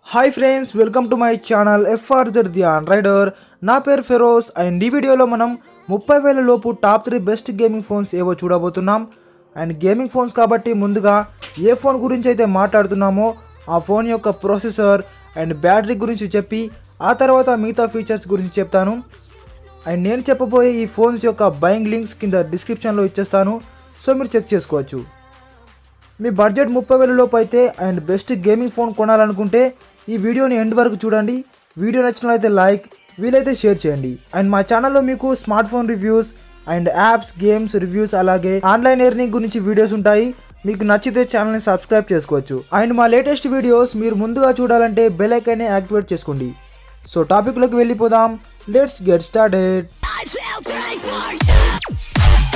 Hi friends welcome to my channel FR Dhiyan rider నా పేరు pharaohs and ఈ వీడియోలో మనం ముప్పై వేల లోపు top three best gaming phones ఏవో చూడబోతున్నాం అండ్ గేమింగ్ ఫోన్స్ కాబట్టి ముందుగా ఏ ఫోన్ గురించి అయితే మాట్లాడుతున్నామో ఆ ఫోన్ యొక్క ప్రాసెసర్ అండ్ బ్యాటరీ గురించి చెప్పి ఆ తర్వాత మిగతా ఫీచర్స్ గురించి చెప్తాను అండ్ నేను చెప్పబోయే ఈ ఫోన్స్ యొక్క బయింగ్ లింక్స్ కింద డిస్క్రిప్షన్లో ఇచ్చేస్తాను సో మీరు చెక్ చేసుకోవచ్చు మీ బడ్జెట్ ముప్పై వేల లోపు అయితే అండ్ బెస్ట్ గేమింగ్ ఫోన్ కొనాలనుకుంటే ఈ వీడియోని ఎండ్ వరకు చూడండి వీడియో నచ్చినట్లయితే లైక్ వీలైతే షేర్ చేయండి అండ్ మా ఛానల్లో మీకు smartphone reviews and apps games reviews అలాగే ఆన్లైన్ ఎర్నింగ్ గురించి వీడియోస్ ఉంటాయి మీకు నచ్చితే ఛానల్ని సబ్స్క్రైబ్ చేసుకోవచ్చు అండ్ మా లేటెస్ట్ వీడియోస్ మీరు ముందుగా చూడాలంటే బెల్ ఐకాన్ని యాక్టివేట్ చేసుకోండి సో టాపిక్లోకి వెళ్ళిపోదాం let's get started I shall pray for you.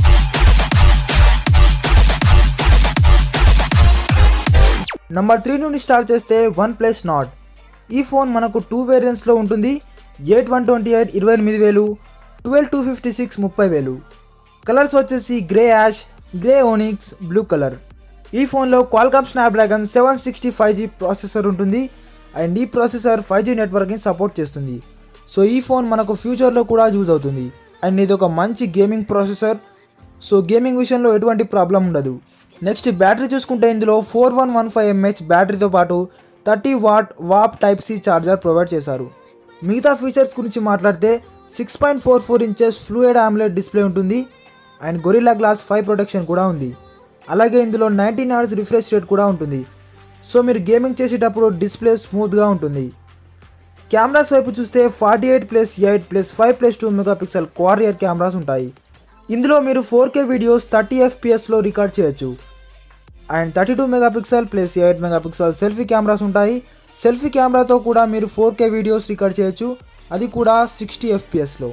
Number three నుండి స్టార్ట్ చేస్తే వన్ ప్లస్ నాట్ ఈ ఫోన్ మనకు టూ వేరియంట్స్లో ఉంటుంది ఎయిట్ వన్ ట్వంటీ ఎయిట్ ఇరవై ఎనిమిది వేలు ట్వెల్వ్ టూ ఫిఫ్టీ సిక్స్ ముప్పై వేలు కలర్స్ వచ్చేసి grey ash grey onyx blue colour ఈ ఫోన్లో Qualcomm Snapdragon seven sixty five G processor ఉంటుంది అండ్ ఈ ప్రాసెసర్ ఫైవ్ జీ నెట్వర్క్ని సపోర్ట్ చేస్తుంది సో ఈ ఫోన్ మనకు ఫ్యూచర్లో కూడా యూజ్ అవుతుంది అండ్ ఇది ఒక మంచి గేమింగ్ ప్రాసెసర్ సో గేమింగ్ విషయంలో ఎటువంటి ప్రాబ్లం ఉండదు నెక్స్ట్ బ్యాటరీ చూసుకుంటే ఇందులో four one one five mAh బ్యాటరీతో పాటు thirty watt warp type C charger provide చేశారు మిగతా ఫీచర్స్ గురించి మాట్లాడితే six point four four inches fluid AMOLED display ఉంటుంది and Gorilla glass five protection కూడా ఉంది అలాగే ఇందులో నైన్టీన్ అవర్స్ రిఫ్రెష్ రేట్ కూడా ఉంటుంది సో మీరు గేమింగ్ చేసేటప్పుడు డిస్ప్లే స్మూత్గా ఉంటుంది కెమెరాస్ వైపు చూస్తే forty eight plus eight plus five plus two megapixel quad rear cameras ఉంటాయి ఇందులో మీరు ఫోర్ కే వీడియోస్ థర్టీ ఎఫ్పిఎస్లో రికార్డ్ చేయొచ్చు and thirty two megapixel plus eight megapixel selfie cameras ఉంటాయి సెల్ఫీ కెమెరాతో కూడా మీరు ఫోర్ కే వీడియోస్ రికార్డ్ చేయొచ్చు అది కూడా సిక్స్టీ ఎఫ్పిఎస్లో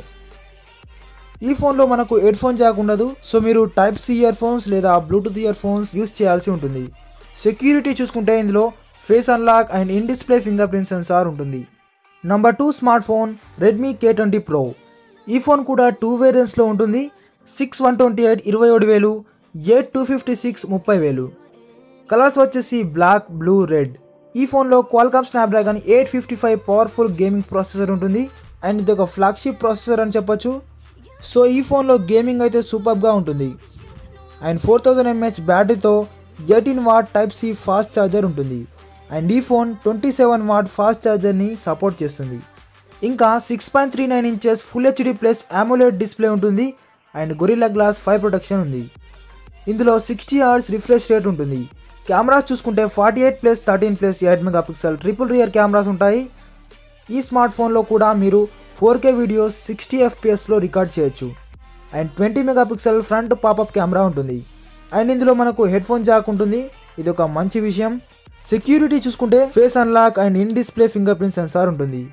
ఈ ఫోన్లో మనకు హెడ్ ఫోన్ జాక్ ఉండదు సో మీరు టైప్ సి ఇయర్ ఫోన్స్ లేదా బ్లూటూత్ ఇయర్ ఫోన్స్ యూస్ చేయాల్సి ఉంటుంది సెక్యూరిటీ చూసుకుంటే ఇందులో face unlock and in display fingerprint sensor ఉంటుంది number two smartphone Redmi K twenty Pro ఈ ఫోన్ కూడా టూ వేరియంట్స్లో ఉంటుంది సిక్స్ వన్ ట్వంటీ ఎయిట్ ఇరవై ఏడు వేలు ఎయిట్ టూ ఫిఫ్టీ సిక్స్ ముప్పై వేలు కలర్స్ వచ్చేసి బ్లాక్ బ్లూ రెడ్ ఈ ఫోన్లో Qualcomm Snapdragon eight fifty five powerful gaming processor ఉంటుంది అండ్ ఇది ఒక ఫ్లాగ్షిప్ ప్రాసెసర్ అని చెప్పొచ్చు సో ఈ ఫోన్లో గేమింగ్ అయితే సూపర్గా ఉంటుంది అండ్ ఫోర్ థౌజండ్ ఎంహెచ్ బ్యాటరీతో eighteen watt type C fast charger ఉంటుంది అండ్ ఈ phone twenty seven watt fast ఛార్జర్ని సపోర్ట్ చేస్తుంది ఇంకా six point three nine inches full HD plus AMOLED display ఉంటుంది and Gorilla glass five protection ఉంది ఇందులో sixty hours refresh rate ఉంటుంది cameras చూసుకుంటే forty eight plus thirteen plus eight megapixel triple rear cameras ఉంటాయి ఈ smart ఫోన్లో కూడా మీరు ఫోర్ కే వీడియోస్ సిక్స్టీ ఎఫ్పిఎస్లో రికార్డ్ చేయొచ్చు and twenty megapixel front popup camera ఉంటుంది అండ్ ఇందులో మనకు హెడ్ ఫోన్ జాక్ ఉంటుంది ఇది ఒక మంచి విషయం సెక్యూరిటీ చూసుకుంటే face unlock and in display fingerprint sensor ఉంటుంది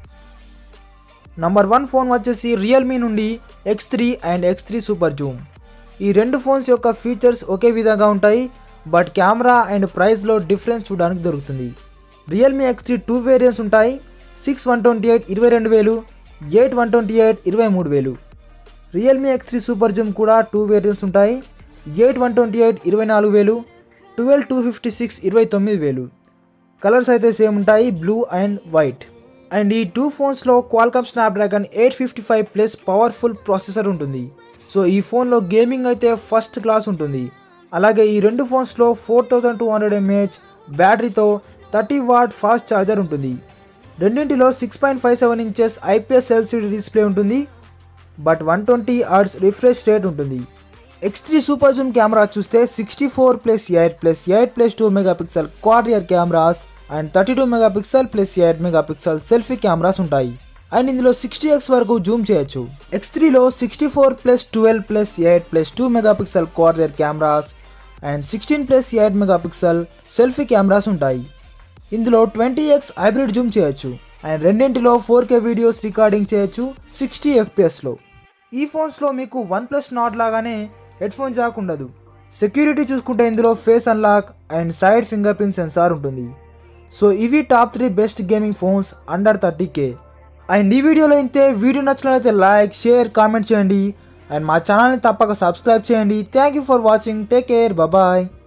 నంబర్ వన్ ఫోన్ వచ్చేసి రియల్మీ నుండి X three and X three super zoom ఈ రెండు ఫోన్స్ యొక్క ఫీచర్స్ ఒకే విధంగా ఉంటాయి బట్ కెమెరా అండ్ ప్రైస్లో డిఫరెన్స్ చూడడానికి దొరుకుతుంది Realme X three two variants ఉంటాయి సిక్స్ వన్ ట్వంటీ ఎయిట్ ఇరవై రెండు వేలు ఎయిట్ వన్ ట్వంటీ ఎయిట్ ఇరవై మూడు వేలు Realme X three super zoom కూడా టూ వేరియంట్స్ ఉంటాయి ఎయిట్ వన్ ట్వంటీ ఎయిట్ ఇరవై నాలుగు వేలు ట్వెల్వ్ టూ ఫిఫ్టీ సిక్స్ ఇరవై తొమ్మిది వేలు కలర్స్ అయితే సేమ్ ఉంటాయి బ్లూ అండ్ వైట్ అండ్ ఈ టూ ఫోన్స్లో Qualcomm Snapdragon eight fifty five plus powerful processor ఉంటుంది సో ఈ ఫోన్లో గేమింగ్ అయితే ఫస్ట్ క్లాస్ ఉంటుంది అలాగే ఈ రెండు ఫోన్స్లో four thousand two hundred mAh బ్యాటరీతో థర్టీ వాట్ ఫాస్ట్ ఛార్జర్ ఉంటుంది రెండింటిలో six point five seven inches IPS LCD display ఉంటుంది but one twenty hours refresh rate ఉంటుంది X three super zoom camera చూస్తే sixty four plus eight plus eight plus two megapixel quad rear cameras and thirty two megapixel plus eight megapixel selfie cameras ఉంటాయి and ఇందులో sixty X వరకు zoom చేయొచ్చు X త్రీలో sixty four plus twelve plus eight plus two megapixel quad rear cameras and sixteen plus eight megapixel selfie cameras ఉంటాయి ఇందులో twenty X hybrid zoom చేయొచ్చు and రెండింటిలో four K videos recording చేయొచ్చు sixty ఎఫ్పిఎస్లో ఈ ఫోన్స్లో మీకు వన్ ప్లస్ నాట్ లాగానే హెడ్ ఫోన్ జాక్ ఉండదు సెక్యూరిటీ చూసుకుంటే ఇందులో face unlock and side fingerprint sensor ఉంటుంది సో ఇవి top three best gaming phones under thirty K and ఈ వీడియోలో అయితే వీడియో నచ్చినట్లయితే లైక్ షేర్ కామెంట్ చేయండి అండ్ మా ఛానల్ని తప్పక సబ్స్క్రైబ్ చేయండి thank you for watching take care bye